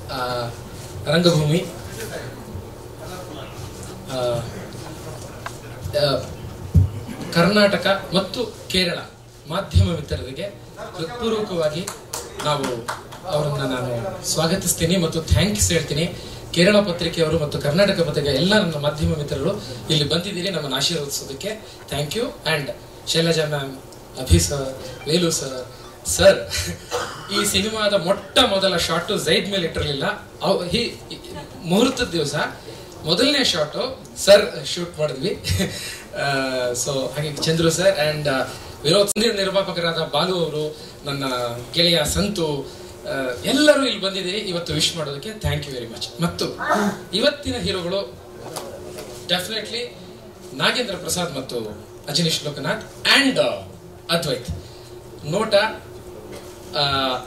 ಆ, ರಂಗಭೂಮಿ ಆ, ಆ, ಕರ್ನಾಟಕ ಮತ್ತು ಕೇರಳ ಮಾಧ್ಯಮ ಮಿತ್ರರಿಗೆ ಹೃತ್ಪೂರ್ವಕವಾಗಿ ನಾವು ಅವರನ್ನ ನಾನು ಸ್ವಾಗತಿಸ್ತೀನಿ ಮತ್ತು ಥ್ಯಾಂಕ್ಸ್ ಹೇಳ್ತೀನಿ ಕೇರಳ ಪತ್ರಿಕೆಯವರು ಮತ್ತು ಕರ್ನಾಟಕ ಪತ್ರಿಕೆ ಎಲ್ಲ ನನ್ನ ಮಾಧ್ಯಮ ಮಿತ್ರರು ಇಲ್ಲಿ ಬಂದಿದ್ದೀರಿ ನಮ್ಮನ್ನು ಆಶೀರ್ವದಿಸೋದಕ್ಕೆ thank you and Shailaja ma'am Abhi sir Velu sir sir ಈ ಸಿನಿಮಾದ ಮೊಟ್ಟ ಮೊದಲ ಶಾಟು ಜೈದ್ ಮೇಲೆ ಇಟ್ಟಿರಲಿಲ್ಲ ಅವ್ ಹಿ ಮುಹೂರ್ತದ ದಿವಸ ಮೊದಲನೇ ಶಾಟು ಸರ್ ಶೂಟ್ ಮಾಡಿದ್ವಿ ಸೊ ಹಾಗೆ ಚಂದ್ರು ಸರ್ ಅಂಡ್ ವಿನೋದ್ ಸಂದೀಪ್ ನಿರ್ಮಾಪಕರಾದ ಬಾಲು ಅವರು ನನ್ನ ಗೆಳೆಯ ಸಂತು ಆ, ಎಲ್ಲರೂ ಇಲ್ಲಿ ಬಂದಿದ್ದೀರಿ ಇವತ್ತು ವಿಶ್ ಮಾಡೋದಕ್ಕೆ ಥ್ಯಾಂಕ್ ಯು ವೆರಿ ಮಚ್ ಮತ್ತು ಇವತ್ತಿನ ಹೀರೋಗಳು ಡೆಫಿನೆಟ್ಲಿ ನಾಗೇಂದ್ರ ಪ್ರಸಾದ್ ಮತ್ತು ಅಜನೀಶ್ ಲೋಕನಾಥ್ ಅಂಡ್ ಅದ್ವೈತ್ ನೋಟ ಆ,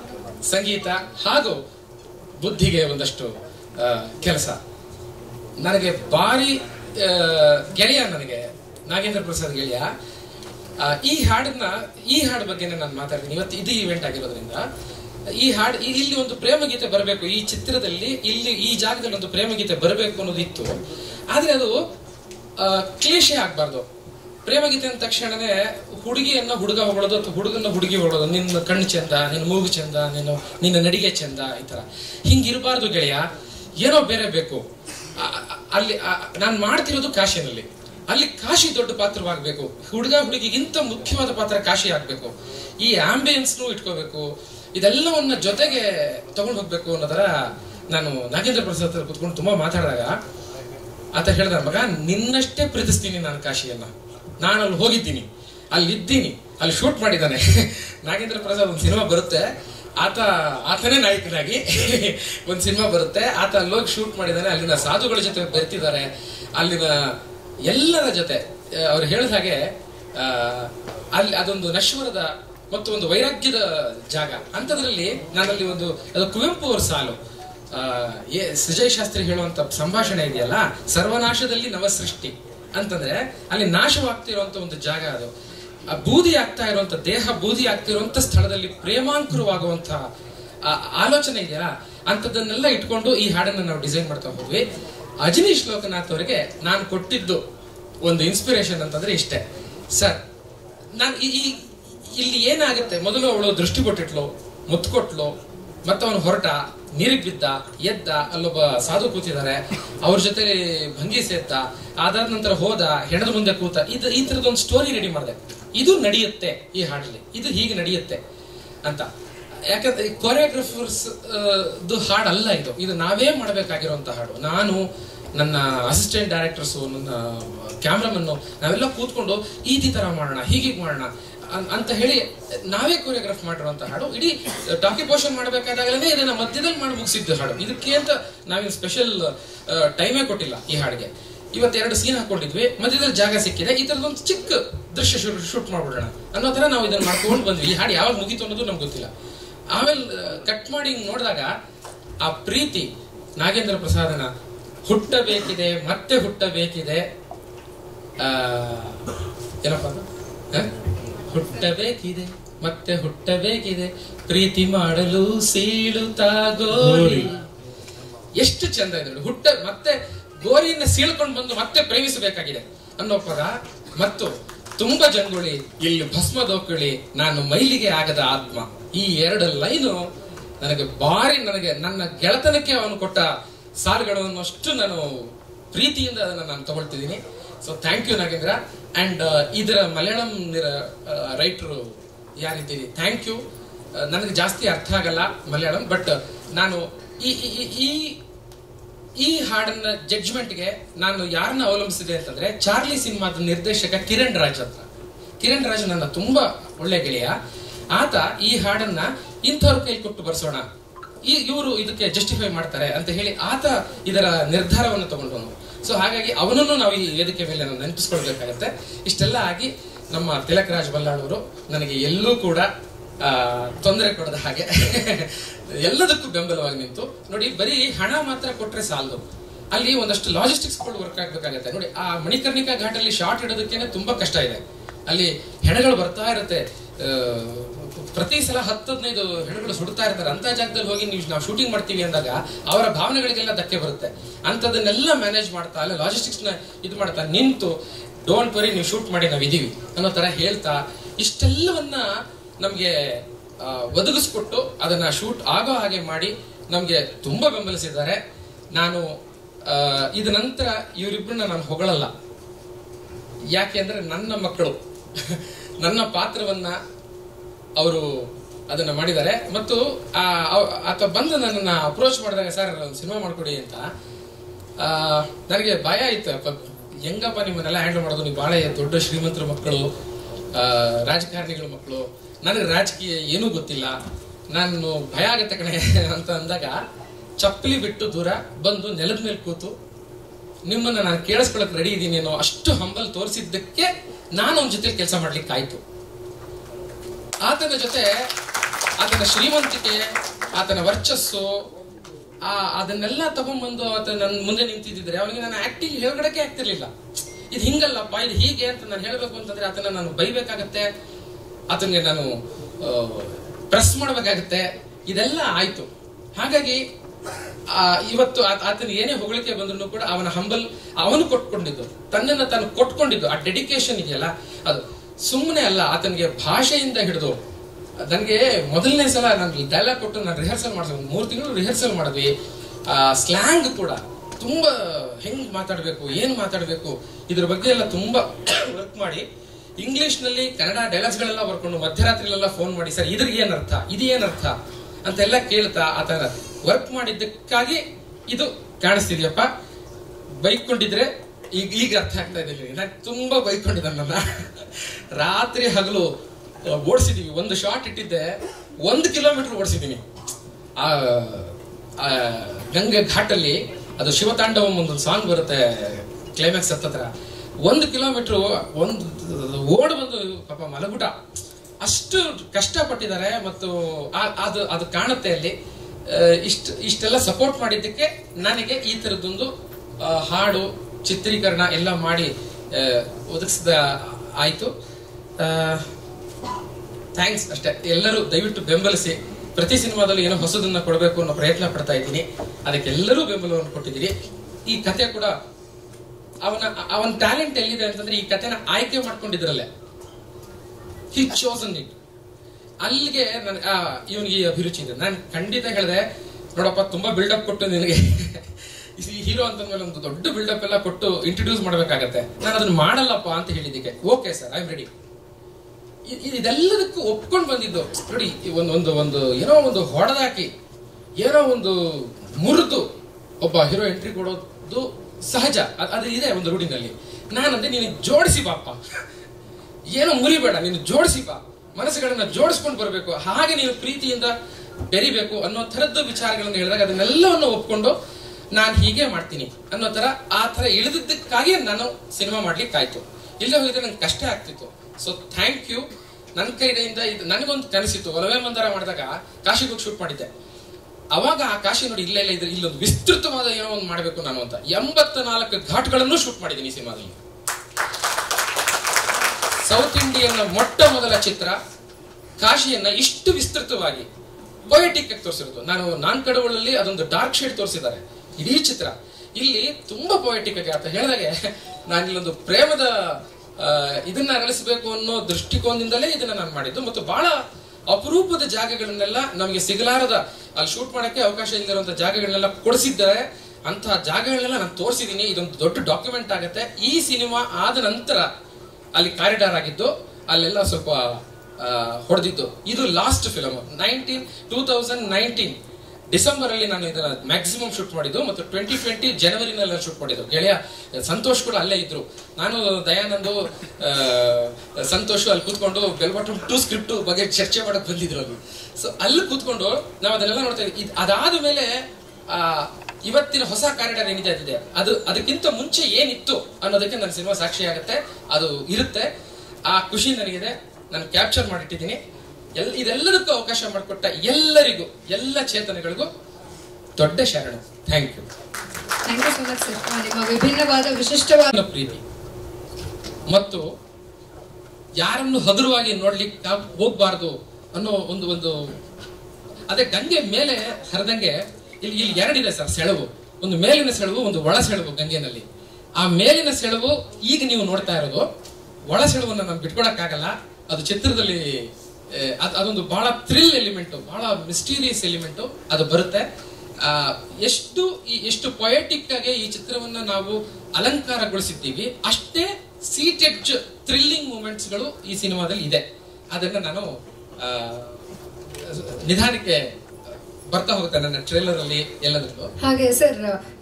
ಸಂಗೀತ ಹಾಗೂ ಬುದ್ಧಿಗೆ ಒಂದಷ್ಟು ಕೆಲಸ ನನಗೆ ಭಾರಿ ಆ, ಗೆಳೆಯ ನನಗೆ ನಾಗೇಂದ್ರ ಪ್ರಸಾದ್ ಗೆಳೆಯ ಆ, ಈ ಹಾಡನ್ನ ಈ ಹಾಡು ಬಗ್ಗೆನೇ ನಾನು ಮಾತಾಡ್ತೀನಿ ಇವತ್ತು ಇದು ಇವೆಂಟ್ ಆಗಿರೋದ್ರಿಂದ ಈ ಹಾಡು ಈ- ಇಲ್ಲಿ ಒಂದು ಪ್ರೇಮ ಗೀತೆ ಬರಬೇಕು ಈ ಚಿತ್ರದಲ್ಲಿ ಇಲ್ಲಿ ಈ ಜಾಗದಲ್ಲಿ ಒಂದು ಪ್ರೇಮ ಗೀತೆ ಬರಬೇಕು ಅನ್ನೋದಿತ್ತು ಆದ್ರೆ ಅದು ಕ್ಲೇಶೆ ಆಗ್ಬಾರ್ದು ಪ್ರೇಮ ಗೀತೆ ಅಂದ ತಕ್ಷಣನೇ ಹುಡುಗಿಯನ್ನ ಹುಡುಗ ಹೊಗಳೋದು ಅಥವಾ ಹುಡುಗನ ಹುಡುಗಿ ಹೊಗಳೋದು ನಿನ್ನ ಕಣ್ಣು ಚಂದ ನಿನ್ನ ಮೂಗು ಚಂದ ನಿನ್ನ ನಿನ್ನ ನಡಿಗೆ ಚಂದ ಈ ತರ ಹಿಂಗಿರಬಾರ್ದು ಗೆಳೆಯ ಏನೋ ಬೇರೆ ಬೇಕು ಆ- ಆ- ಅಲ್ಲಿ ನಾನು ಮಾಡ್ತಿರೋದು ಕಾಶಿನಲ್ಲಿ ಅಲ್ಲಿ ಕಾಶಿ ದೊಡ್ಡ ಪಾತ್ರವಾಗಬೇಕು ಹುಡುಗ ಹುಡುಗಿಗಿಂತ ಮುಖ್ಯವಾದ ಪಾತ್ರ ಕಾಶಿ ಆಗ್ಬೇಕು ಈ ಆಂಬಿಯನ್ಸ್ನು ಇಟ್ಕೋಬೇಕು ಇದೆಲ್ಲವನ್ನ ಜೊತೆಗೆ ತಗೊಂಡು ಹೋಗ್ಬೇಕು ಅನ್ನೋದರ ನಾನು ನಾಗೇಂದ್ರ ಪ್ರಸಾದ್ ಹತ್ರ ಕುತ್ಕೊಂಡು ತುಂಬಾ ಮಾತಾಡಿದಾಗ ಆತ ಹೇಳ್ದ ಮಗ ನಿನ್ನಷ್ಟೇ ಪ್ರೀತಿಸ್ತೀನಿ ನಾನು ಕಾಶಿಯನ್ನ ನಾನು ಅಲ್ಲಿ ಹೋಗಿದ್ದೀನಿ ಅಲ್ಲಿ ಇದ್ದೀನಿ ಅಲ್ಲಿ ಶೂಟ್ ಮಾಡಿದ್ದಾನೆ ನಾಗೇಂದ್ರ ಪ್ರಸಾದ್ ಒಂದು ಸಿನಿಮಾ ಬರುತ್ತೆ ಆತ ಆತನೇ ನಾಯಕನಾಗಿ ಒಂದು ಸಿನಿಮಾ ಬರುತ್ತೆ ಆತ ಅಲ್ಲಿ ಹೋಗಿ ಶೂಟ್ ಮಾಡಿದ್ದಾನೆ ಅಲ್ಲಿನ ಸಾಧುಗಳ ಜೊತೆ ಬೆರ್ತಿದ್ದಾರೆ ಅಲ್ಲಿನ ಎಲ್ಲರ ಜೊತೆ ಆ, ಅವ್ರು ಹೇಳಿದ ಹಾಗೆ ಆ, ಅಲ್ಲಿ ಅದೊಂದು ನಶ್ವರದ ಮತ್ತು ಒಂದು ವೈರಾಗ್ಯದ ಜಾಗ ಅಂಥದ್ರಲ್ಲಿ ನಾನಲ್ಲಿ ಒಂದು ಅದು ಕುವೆಂಪು ಅವ್ರ ಸಾಲು ಆ, ಏ ಸುಜಯ್ ಶಾಸ್ತ್ರಿ ಹೇಳುವಂತ ಸಂಭಾಷಣೆ ಇದೆಯಲ್ಲ ಸರ್ವನಾಶದಲ್ಲಿ ನವಸೃಷ್ಟಿ ಅಂತಂದ್ರೆ ಅಲ್ಲಿ ನಾಶವಾಗ್ತಿರುವಂತ ಒಂದು ಜಾಗ ಅದು ಆ ಬೂದಿ ಆಗ್ತಾ ಇರುವಂತ ದೇಹ ಬೂದಿ ಆಗ್ತಿರುವಂತ ಸ್ಥಳದಲ್ಲಿ ಪ್ರೇಮಾಂಕುರವಾಗುವಂತ ಆ ಆಲೋಚನೆ ಇದೆಯಲ್ಲ ಅಂತದನ್ನೆಲ್ಲ ಇಟ್ಕೊಂಡು ಈ ಹಾಡನ್ನ ನಾವು ಡಿಸೈನ್ ಮಾಡ್ತಾ ಹೋದ್ವಿ ಅಜನೀಶ್ ಲೋಕನಾಥ್ ಅವರಿಗೆ ನಾನು ಕೊಟ್ಟಿದ್ದು ಒಂದು ಇನ್ಸ್ಪಿರೇಷನ್ ಅಂತಂದ್ರೆ ಇಷ್ಟೇ ಸರ್ ನಾನು ಈ ಈ- ಇಲ್ಲಿ ಏನಾಗುತ್ತೆ ಮೊದಲು ಅವಳು ದೃಷ್ಟಿ ಕೊಟ್ಟಿಟ್ಲು ಮುತ್ತು ಕೊಟ್ಲು ಮತ್ತೆ ಅವನು ಹೊರಟ ನೀರಿಗೆ ಬಿದ್ದ ಎದ್ದ ಅಲ್ಲೊಬ್ಬ ಸಾಧು ಕೂತಿದ್ದಾರೆ ಅವ್ರ ಜೊತೆ ಭಂಗಿ ಸೇರ್ತ ಅದಾದ ನಂತರ ಹೋದ ಹೆಣದ ಮುಂದೆ ಕೂತ ಇದು ಈ ತರದ ಒಂದು ಸ್ಟೋರಿ ರೆಡಿ ಮಾಡಿದೆ ಇದು ನಡೆಯುತ್ತೆ ಈ ಹಾಡಲ್ಲಿ ಇದು ಹೀಗೆ ನಡೆಯುತ್ತೆ ಅಂತ ಯಾಕಂದ್ರೆ ಕೊರಿಯೋಗ್ರಫರ್ಸ್ ಹಾಡಲ್ಲ ಇದು ಇದು ನಾವೇ ಮಾಡಬೇಕಾಗಿರುವಂತ ಹಾಡು ನಾನು ನನ್ನ ಅಸಿಸ್ಟೆಂಟ್ ಡೈರೆಕ್ಟರ್ಸು ನನ್ನ ಕ್ಯಾಮ್ರಾಮನ್ನು ನಾವೆಲ್ಲ ಕೂತ್ಕೊಂಡು ಈ ತಿ ತರ ಮಾಡೋಣ ಹೀಗೆ ಮಾಡೋಣ ಅನ್- ಅಂತ ಹೇಳಿ ನಾವೇ ಕೊರಿಯೋಗ್ರಾಫ್ ಮಾಡಿರುವಂತ ಹಾಡು ಇಡೀ ಟಾಕಿ ಪೋಷನ್ ಮಾಡಬೇಕಾದಾಗಲೇ ಇದನ್ನ ಮಧ್ಯದಲ್ಲಿ ಮಾಡಿ ಮುಗಿಸಿದ್ದು ಹಾಡು ಇದಕ್ಕೆ ಅಂತ ನಾವೇನು ಸ್ಪೆಷಲ್ ಟೈಮೇ ಕೊಟ್ಟಿಲ್ಲ ಈ ಹಾಡಿಗೆ ಇವತ್ತೆರಡು ಸೀನ್ ಹಾಕೊಂಡಿದ್ವಿ ಮಧ್ಯದಲ್ಲಿ ಜಾಗ ಸಿಕ್ಕಿದೆ ಈ ತರದೊಂದು ಚಿಕ್ಕ ದೃಶ್ಯ ಶೂಟ್ ಮಾಡ್ಬಿಡೋಣ ಅನ್ನೋ ತರ ನಾವು ಇದನ್ನ ಮಾಡ್ಕೊಂಡು ಬಂದ್ವಿ ಈ ಹಾಡು ಯಾವಾಗ ಮುಗೀತು ಅನ್ನೋದು ನಮ್ಗೆ ಗೊತ್ತಿಲ್ಲ ಆಮೇಲೆ ಕಟ್ ಮಾಡಿ ಹಿಂಗ್ ನೋಡಿದಾಗ ಆ ಪ್ರೀತಿ ನಾಗೇಂದ್ರ ಪ್ರಸಾದನ ಹುಟ್ಟಬೇಕಿದೆ ಮತ್ತೆ ಹುಟ್ಟಬೇಕಿದೆ ಆ, ಏನಪ್ಪ ಅದು? ಹ? ಹುಟ್ಟಬೇಕಿದೆ ಮತ್ತೆ ಹುಟ್ಟಬೇಕಿದೆ ಪ್ರೀತಿ ಮಾಡಲು ಸೀಳುತ್ತಾ ಗೋರಿ ಎಷ್ಟು ಚಂದ ಇದೆ ನೋಡಿ. ಹುಟ್ಟ ಮತ್ತೆ ಗೋರಿಯನ್ನ ಸೀಳ್ಕೊಂಡು ಬಂದು ಮತ್ತೆ ಪ್ರೇಮಿಸಬೇಕಾಗಿದೆ ಅನ್ನೋ ಪದ ಮತ್ತು ತುಂಬ ಜಂಗುಳಿ ಇಲ್ಲಿ ಭಸ್ಮ ದೋಕುಳಿ ನಾನು ಮೈಲಿಗೆ ಆಗದ ಆತ್ಮ ಈ ಎರಡು ಲೈನು ನನಗೆ ಭಾರಿ ನನಗೆ ನನ್ನ ಗೆಳತನಕ್ಕೆ ಅವನು ಕೊಟ್ಟ ಸಾಲುಗಳು ಅನ್ನೋಷ್ಟು ನಾನು ಪ್ರೀತಿಯಿಂದ ಅದನ್ನ ನಾನು ತಗೊಳ್ತಿದ್ದೀನಿ so thank you Nagendra and ಇದರ ಮಲಯಾಳಂ ರೈಟರು ಯಾರಿದ್ದೀರಿ ಥ್ಯಾಂಕ್ ಯು ನನಗೆ ಜಾಸ್ತಿ ಅರ್ಥ ಆಗಲ್ಲ ಮಲಯಾಳಂ ಬಟ್ ನಾನು ಈ ಈ- ಈ- ಈ ಈ ಹಾಡನ್ನ ಜಡ್ಜ್ಮೆಂಟ್ಗೆ ನಾನು ಯಾರನ್ನ ಅವಲಂಬಿಸಿದೆ ಅಂತಂದ್ರೆ ಚಾರ್ಲಿ ಸಿನಿಮಾದ ನಿರ್ದೇಶಕ ಕಿರಣ್ ರಾಜ್ ಹತ್ರ ಕಿರಣ್ ರಾಜ್ ನನ್ನ ತುಂಬಾ ಒಳ್ಳೆ ಗೆಳೆಯ ಆತ ಈ ಹಾಡನ್ನ ಇಂಥವ್ರ ಕೈಲಿ ಕೊಟ್ಟು ಬರ್ಸೋಣ ಈ ಇವರು ಇದಕ್ಕೆ ಜಸ್ಟಿಫೈ ಮಾಡ್ತಾರೆ ಅಂತ ಹೇಳಿ ಆತ ಇದರ ನಿರ್ಧಾರವನ್ನು ತಗೊಂಡವನು ಸೊ ಹಾಗಾಗಿ ಅವನನ್ನು ನಾವು ಈ ವೇದಿಕೆ ಮೇಲೆ ನಾವು ನೆನಪಿಸ್ಕೊಳ್ಬೇಕಾಗತ್ತೆ ಇಷ್ಟೆಲ್ಲ ಆಗಿ ನಮ್ಮ ತಿಲಕ್ ರಾಜ್ ಬಲ್ಲಾಳವರು ನನಗೆ ಎಲ್ಲೂ ಕೂಡ ತೊಂದರೆ ಕೊಡದ ಹಾಗೆ ಎಲ್ಲದಕ್ಕೂ ಬೆಂಬಲವಾಗಿ ನಿಂತು ನೋಡಿ ಬರೀ ಹಣ ಮಾತ್ರ ಕೊಟ್ರೆ ಸಾಲದು ಅಲ್ಲಿ ಒಂದಷ್ಟು ಲಾಜಿಸ್ಟಿಕ್ಸ್ ಗಳು ವರ್ಕ್ ಆಗ್ಬೇಕಾಗತ್ತೆ ನೋಡಿ ಆ ಮಣಿಕರ್ಣಿಕಾ ಘಾಟಲ್ಲಿ ಶಾರ್ಟ್ ಇಡೋದಕ್ಕೇನೆ ತುಂಬಾ ಕಷ್ಟ ಇದೆ ಅಲ್ಲಿ ಹೆಣಗಳು ಬರ್ತಾ ಇರುತ್ತೆ ಆ, ಪ್ರತಿ ಸಲ ಹತ್ತು ಹದಿನೈದು ಹೆಣ್ಣುಗಳು ಸುಡ್ತಾ ಇರ್ತಾರೆ ಅಂತ ಜಾಗದಲ್ಲಿ ಹೋಗಿ ನೀವು ನಾವು ಶೂಟಿಂಗ್ ಮಾಡ್ತೀವಿ ಅಂದಾಗ ಅವರ ಭಾವನೆಗಳಿಗೆಲ್ಲ ಧಕ್ಕೆ ಬರುತ್ತೆ ಅಂಥದನ್ನೆಲ್ಲ ಮ್ಯಾನೇಜ್ ಮಾಡ್ತಾ ಅಲ್ಲ ಲಾಜಿಸ್ಟಿಕ್ಸ್ ನ ಇದು ಮಾಡ್ತಾ ನಿಂತು ಡೋಂಟ್ ವರಿ ನೀವು ಶೂಟ್ ಮಾಡಿ ನಾವು ಇದೀವಿ ಅನ್ನೋ ತರ ಹೇಳ್ತಾ ಇಷ್ಟೆಲ್ಲವನ್ನ ನಮ್ಗೆ ಆ, ಒದಗಿಸ್ಕೊಟ್ಟು ಅದನ್ನ ಶೂಟ್ ಆಗೋ ಹಾಗೆ ಮಾಡಿ ನಮ್ಗೆ ತುಂಬಾ ಬೆಂಬಲಿಸಿದ್ದಾರೆ ನಾನು ಆ, ಇದ ನಂತರ ಇವರಿಬ್ಬರನ್ನ ನಾನು ಹೊಗಳಲ್ಲ ಯಾಕೆ ಅಂದ್ರೆ ನನ್ನ ಮಕ್ಕಳು ನನ್ನ ಪಾತ್ರವನ್ನ ಅವರು ಅದನ್ನ ಮಾಡಿದ್ದಾರೆ ಮತ್ತು ಆ ಅವ್- ಆತ ಬಂದು ನನ್ನನ್ನ ಅಪ್ರೋಚ್ ಮಾಡಿದಾಗ ಸರ್ ಒಂದು ಸಿನಿಮಾ ಮಾಡ್ಕೊಡಿ ಅಂತ ಆ, ನನಗೆ ಭಯ ಆಯ್ತು ಅಪ್ಪ, ಹೆಂಗಪ್ಪ ನಿಮ್ಮನ್ನೆಲ್ಲ ಹ್ಯಾಂಡಲ್ ಮಾಡೋದು ನೀವು ಬಹಳ ದೊಡ್ಡ ಶ್ರೀಮಂತರ ಮಕ್ಕಳು ಆ, ರಾಜಕಾರಣಿಗಳ ಮಕ್ಕಳು ನನಗೆ ರಾಜಕೀಯ ಏನೂ ಗೊತ್ತಿಲ್ಲ ನಾನು ಭಯ ಆಗತ್ತೆ ಕಣೆ ಅಂತ ಅಂದಾಗ ಚಪ್ಪಲಿ ಬಿಟ್ಟು ದೂರ ಬಂದು ನೆಲದ ಮೇಲೆ ಕೂತು ನಿಮ್ಮನ್ನ ನಾನು ಕೇಳಿಸ್ಕೊಳಕ್ ರೆಡಿ ಇದ್ದೀನಿ ಅನ್ನೋ ಅಷ್ಟು ಹಂಬಲ್ ತೋರಿಸಿದ್ದಕ್ಕೆ ನಾನು ಅವನ ಜೊತೆ ಕೆಲಸ ಮಾಡ್ಲಿಕ್ಕೆ ಆಯ್ತು ಆತನ ಜೊತೆ ಆತನ ಶ್ರೀಮಂತಿಕೆ ಆತನ ವರ್ಚಸ್ಸು ಆ ಅದನ್ನೆಲ್ಲ ತಗೊಂಡ್ಬಂದು ಆತ ನನ್ನ ಮುಂದೆ ನಿಂತಿದ್ದಿದ್ರೆ ಅವನಿಗೆ ನಾನು ಆಕ್ಟಿಂಗ್ ಹೇಳ್ಕೊಡಕ್ಕೆ ಆಗ್ತಿರ್ಲಿಲ್ಲ ಇದು ಹಿಂಗಲ್ಲಪ್ಪ ಇದು ಹೀಗೆ ಅಂತ ನಾನು ಹೇಳ್ಬೇಕು ಅಂತಂದ್ರೆ ಆತನ ನಾನು ಬೈಬೇಕಾಗತ್ತೆ ಆತನಿಗೆ ನಾನು ಪ್ರೆಸ್ ಮಾಡ್ಬೇಕಾಗತ್ತೆ ಇದೆಲ್ಲ ಆಯ್ತು ಹಾಗಾಗಿ ಆ, ಇವತ್ತು ಆತ- ಆತನ ಏನೇ ಹೊಗಳಿಕೆ ಬಂದ್ರು ಕೂಡ ಅವನ ಹಂಬಲ್ ಅವನು ಕೊಟ್ಕೊಂಡಿದ್ದು ತನ್ನನ್ನ ತಾನು ಕೊಟ್ಕೊಂಡಿದ್ದು ಆ ಡೆಡಿಕೇಶನ್ ಇದೆಯಲ್ಲ ಅದು ಸುಮ್ಮನೆ ಅಲ್ಲ ಆತನಿಗೆ ಭಾಷೆಯಿಂದ ಹಿಡಿದು ನನಗೆ ಮೊದಲನೇ ಸಲ ನಾನು ಡೈಲಾಗ್ ಕೊಟ್ಟು ನಾನು ರಿಹರ್ಸಲ್ ಮಾಡಿದ್ವಿ ಮೂರು ತಿಂಗಳು ರಿಹರ್ಸಲ್ ಮಾಡಿದ್ವಿ ಸ್ಲ್ಯಾಂಗ್ ಕೂಡ ತುಂಬಾ ಹೆಂಗ್ ಮಾತಾಡಬೇಕು ಏನ್ ಮಾತಾಡಬೇಕು ಇದ್ರ ಬಗ್ಗೆ ಎಲ್ಲ ತುಂಬಾ ವರ್ಕ್ ಮಾಡಿ ಇಂಗ್ಲಿಷ್ ನಲ್ಲಿ ಕನ್ನಡ ಡೈಲಾಗ್ಸ್ ಗಳೆಲ್ಲ ಬರ್ಕೊಂಡು ಮಧ್ಯರಾತ್ರಿಲೆಲ್ಲ ಫೋನ್ ಮಾಡಿ ಸರ್ ಇದ್ರಿಗೆ ಏನ್ ಅರ್ಥ ಇದು ಏನ್ ಅರ್ಥ ಅಂತೆಲ್ಲ ಕೇಳ್ತಾ ಆತ ವರ್ಕ್ ಮಾಡಿದ್ದಕ್ಕಾಗಿ ಇದು ಕಾಣಿಸ್ತಿದ್ಯಪ್ಪ ಬೈಕೊಂಡಿದ್ರೆ ಈಗ ಈಗ ಅರ್ಥ ಆಗ್ತಾ ಇದೆ ನಿಮಗೆ. ನಾನು ತುಂಬಾ ಬೈಕೊಂಡಿದ್ದೆ ನನ್ನ ರಾತ್ರಿ ಹಗಲು ಓಡಿಸಿದೀವಿ ಒಂದು ಶಾಟ್ ಇಟ್ಟಿದ್ದೆ ಒಂದು ಕಿಲೋಮೀಟರ್ ಓಡಿಸಿದೀನಿ ಆ ಆ ಗಂಗೆ ಘಾಟಲ್ಲಿ ಅದು ಶಿವತಾಂಡವಂ ಒಂದು ಸಾಂಗ್ ಬರುತ್ತೆ ಕ್ಲೈಮ್ಯಾಕ್ಸ್ ಹತ್ತತ್ರ ಒಂದು ಕಿಲೋಮೀಟರ್ ಒಂದು ಓಡ್ ಬಂದು ಪಾಪ ಮಲಗುಟ ಅಷ್ಟು ಕಷ್ಟಪಟ್ಟಿದ್ದಾರೆ ಮತ್ತು ಆ- ಅದು ಅದು ಕಾಣುತ್ತೆ ಅಲ್ಲಿ ಇಷ್ಟ ಇಷ್ಟೆಲ್ಲ ಸಪೋರ್ಟ್ ಮಾಡಿದ್ದಕ್ಕೆ ನನಗೆ ಈ ತರದೊಂದು ಆ, ಹಾಡು ಚಿತ್ರೀಕರಣ ಎಲ್ಲ ಮಾಡಿ ಆ, ಒದಗಿಸಿದ ಆಯ್ತು ಥ್ಯಾಂಕ್ಸ್ ಅಷ್ಟೇ ಎಲ್ಲರೂ ದಯವಿಟ್ಟು ಬೆಂಬಲಿಸಿ ಪ್ರತಿ ಸಿನಿಮಾದಲ್ಲೂ ಏನೋ ಹೊಸದನ್ನ ಕೊಡಬೇಕು ಅನ್ನೋ ಪ್ರಯತ್ನ ಪಡ್ತಾ ಇದ್ದೀನಿ ಅದಕ್ಕೆ ಎಲ್ಲರೂ ಬೆಂಬಲವನ್ನು ಕೊಟ್ಟಿದ್ದೀರಿ ಈ ಕತೆ ಕೂಡ ಅವನ ಅವನ ಟ್ಯಾಲೆಂಟ್ ಎಲ್ಲಿದೆ ಅಂತಂದ್ರೆ ಈ ಕತೆನ ಆಯ್ಕೆ ಮಾಡ್ಕೊಂಡಿದ್ರಲ್ಲೇ ಹಿ ಚೋಸನ್ ಇಟ್ ಅಲ್ಲಿಗೆ ನನ್ ಇವನಿಗೆ ಈ ಅಭಿರುಚಿ ಇದೆ ನಾನು ಖಂಡಿತ ಹೇಳಿದೆ ನೋಡಪ್ಪ ತುಂಬಾ ಬಿಲ್ಡಪ್ ಕೊಟ್ಟು ನಿನಗೆ ಈ ಹೀರೋ ಅಂತಂದ್ಮೇಲೆ ಒಂದು ದೊಡ್ಡ ಬಿಲ್ಡಪ್ ಎಲ್ಲ ಕೊಟ್ಟು ಇಂಟ್ರೊಡ್ಯೂಸ್ ಮಾಡ್ಬೇಕಾಗತ್ತೆ ನಾನು ಅದನ್ನ ಮಾಡಲ್ಲಪ್ಪ ಅಂತ ಹೇಳಿದ್ದಕ್ಕೆ okay sir I am ready ಇದೆಲ್ಲದಕ್ಕೂ ಒಪ್ಕೊಂಡು ಬಂದಿದ್ದು ನೋಡಿ ಈ ಒಂದು ಒಂದು ಒಂದು ಏನೋ ಒಂದು ಹೊಡೆದಾಕಿ ಏನೋ ಒಂದು ಮುರಿದು ಒಬ್ಬ ಹೀರೋ ಎಂಟ್ರಿ ಕೊಡೋದು ಸಹಜ ಅದ್- ಅದು ಇದೆ ಒಂದು ರೂಢಿನಲ್ಲಿ ನಾನಂದ್ರೆ ನೀನು ಜೋಡಿಸಿ ಬಾಪ್ಪ ಏನೋ ಮುರಿಬೇಡ ನೀನು ಜೋಡಿಸಿ ಬಾ ಮನಸ್ಸುಗಳನ್ನ ಜೋಡಿಸ್ಕೊಂಡು ಬರಬೇಕು ಹಾಗೆ ನೀನು ಪ್ರೀತಿಯಿಂದ ಬೆರಿಬೇಕು ಅನ್ನೋ ಥರದ್ದು ವಿಚಾರಗಳನ್ನು ಹೇಳಿದಾಗ ಅದನ್ನೆಲ್ಲವನ್ನು ಒಪ್ಕೊಂಡು ನಾನು ಹೀಗೆ ಮಾಡ್ತೀನಿ ಅನ್ನೋ ತರ ಆ ತರ ಇಳಿದಿದ್ದಕ್ಕಾಗಿ ನಾನು ಸಿನಿಮಾ ಮಾಡ್ಲಿಕ್ಕಾಯ್ತು ಇಲ್ಲ ಹೋಗಿದ್ರೆ ನಂಗೆ ಕಷ್ಟ ಆಗ್ತಿತ್ತು ಸೊ ಥ್ಯಾಂಕ್ ಯು ನನ್ನ ಕೈಯಿಂದ ಇದು ನನಗೊಂದು ಕನಸಿತ್ತು ಒಲವೇ ಮಂದಾರ ಮಾಡಿದಾಗ ಕಾಶಿಗೆ ಹೋಗಿ ಶೂಟ್ ಮಾಡಿದ್ದೆ ಅವಾಗ ಆ ಕಾಶಿ ನೋಡಿ ಇಲ್ಲೇ ಇಲ್ಲ ಇದ್ರೆ ಇಲ್ಲೊಂದು ವಿಸ್ತೃತವಾದ ಏನೋ ಒಂದು ಮಾಡಬೇಕು ನಾನು ಅಂತ ಎಂಬತ್ತ ನಾಲ್ಕು ಘಾಟ್ಗಳನ್ನು ಶೂಟ್ ಮಾಡಿದ್ದೀನಿ ಈ ಸಿನಿಮಾದಲ್ಲಿ ಸೌತ್ ಇಂಡಿಯನ್ ಮೊಟ್ಟ ಮೊದಲ ಚಿತ್ರ ಕಾಶಿಯನ್ನ ಇಷ್ಟು ವಿಸ್ತೃತವಾಗಿ ಪೊಯೆಟಿಕ್ ಆಗಿ ತೋರಿಸಿರೋದು ನಾನು ನಾನ್ ಕಡವುಳಲ್ಲಿ ಅದೊಂದು ಡಾರ್ಕ್ ಶೇಡ್ ತೋರಿಸಿದ್ದಾರೆ ಇಡೀ ಚಿತ್ರ ಇಲ್ಲಿ ತುಂಬಾ ಪೊಯೆಟಿಕ್ ಆಗಿ ಆತ ಹೇಳಿದಾಗೆ ನಾನು ಇಲ್ಲೊಂದು ಪ್ರೇಮದ ಆ, ಇದನ್ನ ಅರಳಿಸಬೇಕು ಅನ್ನೋ ದೃಷ್ಟಿಕೋನದಿಂದಲೇ ಇದನ್ನ ನಾನು ಮಾಡಿದ್ದು ಮತ್ತು ಬಹಳ ಅಪರೂಪದ ಜಾಗಗಳನ್ನೆಲ್ಲ ನಮಗೆ ಸಿಗಲಾರದ ಅಲ್ಲಿ ಶೂಟ್ ಮಾಡಕ್ಕೆ ಅವಕಾಶ ಇಲ್ಲದಿರುವಂತ ಜಾಗಗಳನ್ನೆಲ್ಲ ಕೊಡಿಸಿದ್ದಾರೆ ಅಂತಹ ಜಾಗಗಳನ್ನೆಲ್ಲ ನಾನು ತೋರಿಸಿದ್ದೀನಿ ಇದೊಂದು ದೊಡ್ಡ ಡಾಕ್ಯುಮೆಂಟ್ ಆಗುತ್ತೆ ಈ ಸಿನಿಮಾ ಆದ ನಂತರ ಅಲ್ಲಿ ಕಾರಿಡಾರ್ ಆಗಿದ್ದು ಅಲ್ಲೆಲ್ಲ ಸ್ವಲ್ಪ ಹೊಡೆದಿದ್ದು ಇದು last film nineteen two thousand nineteen December ಅಲ್ಲಿ ನಾನು ಇದನ್ನ ಮ್ಯಾಕ್ಸಿಮಮ್ ಶೂಟ್ ಮಾಡಿದ್ದು ಮತ್ತು ಟ್ವೆಂಟಿ ಟ್ವೆಂಟಿ ಜನವರಿನಲ್ಲಿ ಶೂಟ್ ಮಾಡಿದ್ದು ಗೆಳೆಯ ಸಂತೋಷ್ ಕೂಡ ಅಲ್ಲೇ ಇದ್ರು ನಾನು ದಯಾನಂದು ಆ, ಸಂತೋಷ್ ಅಲ್ಲಿ ಕೂತ್ಕೊಂಡು ಬೆಲ್ಬಾಟಮ್ ಟು ಸ್ಕ್ರಿಪ್ಟ್ ಬಗ್ಗೆ ಚರ್ಚೆ ಮಾಡಕ್ ಬಂದಿದ್ರು ಅಲ್ಲಿ ಸೊ ಅಲ್ಲಿ ಕೂತ್ಕೊಂಡು ನಾವು ಅದನ್ನೆಲ್ಲ ನೋಡ್ತಾ ಇದ್ವಿ ಇದ್- ಅದಾದ ಮೇಲೆ ಆ, ಇವತ್ತಿನ ಹೊಸ ಕಾರಿಡಾರ್ ಏನಿದೆ ಅದಿದೆ ಅದು ಅದಕ್ಕಿಂತ ಮುಂಚೆ ಏನಿತ್ತು ಅನ್ನೋದಕ್ಕೆ ನನ್ನ ಸಿನಿಮಾ ಸಾಕ್ಷಿ ಆಗುತ್ತೆ ಅದು ಇರುತ್ತೆ ಆ ಖುಷಿ ನನಗಿದೆ ನಾನು ಕ್ಯಾಪ್ಚರ್ ಮಾಡಿಟ್ಟಿದ್ದೀನಿ ಎಲ್ ಇದೆಲ್ಲದಕ್ಕೂ ಅವಕಾಶ ಮಾಡಿಕೊಟ್ಟ ಎಲ್ಲರಿಗೂ ಎಲ್ಲ ಚೇತನಗಳಿಗೂ ದೊಡ್ಡ ಶರಣ thank you thank you so much sir ನಿಮ್ಮ ವಿಭಿನ್ನವಾದ ವಿಶಿಷ್ಟವಾದ ನನ್ನ ಪ್ರೀತಿ ಮತ್ತು ಯಾರನ್ನು ಹಗುರವಾಗಿ ನೋಡ್ಲಿಕ್ಕೆ ಹೋಗ್ಬಾರ್ದು ಅನ್ನೋ ಒಂದು ಒಂದು ಅದೇ ಗಂಗೆ ಮೇಲೆ ಹರಿದಂಗೆ ಇಲ್ಲಿ ಇಲ್ಲಿ ಎರಡಿದೆ ಸರ್ ಸೆಳವು ಒಂದು ಮೇಲಿನ ಸೆಳವು ಒಂದು ಒಳ ಸೆಳವು ಗಂಗೆನಲ್ಲಿ ಆ ಮೇಲಿನ ಸೆಳವು ಈಗ ನೀವು ನೋಡ್ತಾ ಇರೋದು ಒಳ ಸೆಳವನ್ನ ನಾನು ಬಿಟ್ಕೊಡಕ್ಕಾಗಲ್ಲ ಅದು ಚಿತ್ರದಲ್ಲಿ ಆ, ಅದ್- ಅದೊಂದು ಬಹಳ ಥ್ರಿಲ್ ಎಲಿಮೆಂಟ್ ಬಹಳ ಮಿಸ್ಟೀರಿಯಸ್ ಎಲಿಮೆಂಟ್ ಅದು ಬರುತ್ತೆ ಆ, ಎಷ್ಟು ಈ- ಎಷ್ಟು ಪೊಯೆಟಿಕ್ ಆಗಿ ಈ ಚಿತ್ರವನ್ನ ನಾವು ಅಲಂಕಾರಗೊಳಿಸಿದ್ದೀವಿ ಅಷ್ಟೇ ಸೀಟೆಡ್ ಥ್ರಿಲ್ಲಿಂಗ್ ಮೂಮೆಂಟ್ಸ್ಗಳು ಈ ಸಿನಿಮಾದಲ್ಲಿ ಇದೆ ಅದನ್ನ ನಾನು ಆ, ನಿಧಾನಕ್ಕೆ ಬರ್ತಾ ಹೋಗುತ್ತೆ ನನ್ನ ಟ್ರೇಲರ್ ಅಲ್ಲಿ ಎಲ್ಲದಕ್ಕೂ ಹಾಗೆ ಸರ್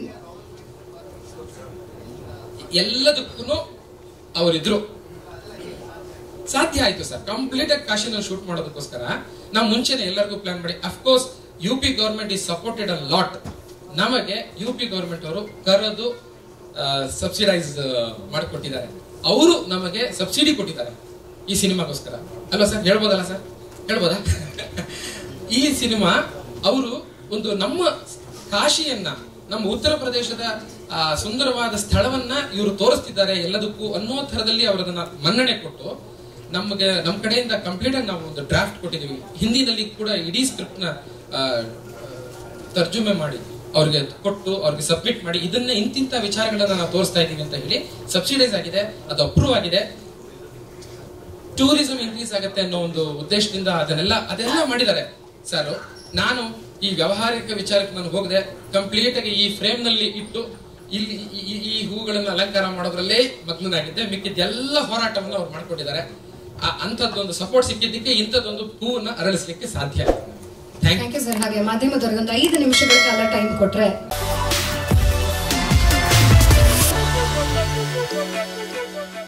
ಎಲ್ಲದಕ್ಕೂ ಅವರಿದ್ರು ಸಾಧ್ಯ ಆಯ್ತು ಸರ್ ಕಂಪ್ಲೀಟ್ ಆಗಿ ಕಾಶಿನಲ್ಲಿ ಶೂಟ್ ಮಾಡೋದಕ್ಕೋಸ್ಕರ ನಾವು ಮುಂಚೆನೆ ಎಲ್ಲರಿಗೂ ಪ್ಲಾನ್ ಮಾಡಿ of course U P government is supported a lot ನಮಗೆ ಯು ಪಿ ಗೌರ್ಮೆಂಟ್ ಅವರು ಕರೆದು ಸಬ್ಸಿಡೈಸ್ ಮಾಡಿಕೊಟ್ಟಿದ್ದಾರೆ ಅವರು ನಮಗೆ ಸಬ್ಸಿಡಿ ಕೊಟ್ಟಿದ್ದಾರೆ ಈ ಸಿನಿಮಾಗೋಸ್ಕರ ಅಲ್ವಾ ಸರ್ ಹೇಳ್ಬೋದಲ್ಲ ಸರ್ ಹೇಳ್ಬೋದಾ ಈ ಸಿನಿಮಾ ಅವರು ಒಂದು ನಮ್ಮ ಕಾಶಿಯನ್ನ ನಮ್ಮ ಉತ್ತರ ಪ್ರದೇಶದ ಆ, ಸುಂದರವಾದ ಸ್ಥಳವನ್ನ ಇವರು ತೋರಿಸ್ತಿದ್ದಾರೆ ಎಲ್ಲದಕ್ಕೂ ಅನ್ನೋ ಥರದಲ್ಲಿ ಅವರದನ್ನ ಮನ್ನಣೆ ಕೊಟ್ಟು ನಮಗೆ ನಮ್ಮ ಕಡೆಯಿಂದ ಕಂಪ್ಲೀಟ್ ಆಗಿ ನಾವು ಒಂದು ಡ್ರಾಫ್ಟ್ ಕೊಟ್ಟಿದ್ದೀವಿ ಹಿಂದಿನಲ್ಲಿ ಕೂಡ ಇಡೀ ಸ್ಕ್ರಿಪ್ಟ್ ನ ಆ, ತರ್ಜುಮೆ ಮಾಡಿ ಅವ್ರಿಗೆ ಕೊಟ್ಟು ಅವ್ರಿಗೆ ಸಬ್ಮಿಟ್ ಮಾಡಿ ಇದನ್ನ ಇಂತಿಂತ ವಿಚಾರಗಳನ್ನ ನಾವು ತೋರಿಸ್ತಾ ಇದೀವಿ ಅಂತ ಹೇಳಿ ಸಬ್ಸಿಡೈಸ್ ಆಗಿದೆ ಅದು ಅಪ್ರೂವ್ ಆಗಿದೆ ಟೂರಿಸಂ ಇನ್ಕ್ರೀಸ್ ಆಗುತ್ತೆ ಅನ್ನೋ ಒಂದು ಉದ್ದೇಶದಿಂದ ಅದನ್ನೆಲ್ಲ ಅದೆಲ್ಲ ಮಾಡಿದ್ದಾರೆ ಸರ್ ನಾನು ಈ ವ್ಯವಹಾರಿಕ ವಿಚಾರಕ್ಕೆ ನಾನು ಹೋಗದೆ ಕಂಪ್ಲೀಟ್ ಆಗಿ ಈ ಫ್ರೇಮ್ ನಲ್ಲಿ ಇಟ್ಟು ಇಲ್ಲಿ ಈ- ಈ- ಈ ಹೂಗಳನ್ನು ಅಲಂಕಾರ ಮಾಡೋದ್ರಲ್ಲೇ ಮಗ್ನನಾಗಿದ್ದೆ ಮಿಕ್ಕಿದ್ದೆಲ್ಲ ಹೋರಾಟವನ್ನು ಅವ್ರು ಮಾಡ್ಕೊಟ್ಟಿದ್ದಾರೆ ಆ ಅಂಥದ್ದೊಂದು ಸಪೋರ್ಟ್ ಸಿಕ್ಕಿದ್ದಕ್ಕೆ ಇಂಥದ್ದೊಂದು ಹೂವನ್ನ ಅರಳಿಸ್ಲಿಕ್ಕೆ ಸಾಧ್ಯ ಥ್ಯಾಂಕ್ ಥ್ಯಾಂಕ್ ಯು ಸರ್ ಹಾಗೆ ಮಾಧ್ಯಮದವರಿಗೆ ಒಂದು ಐದು ನಿಮಿಷಗಳ ಕಾಲ ಟೈಮ್ ಕೊಟ್ರೆ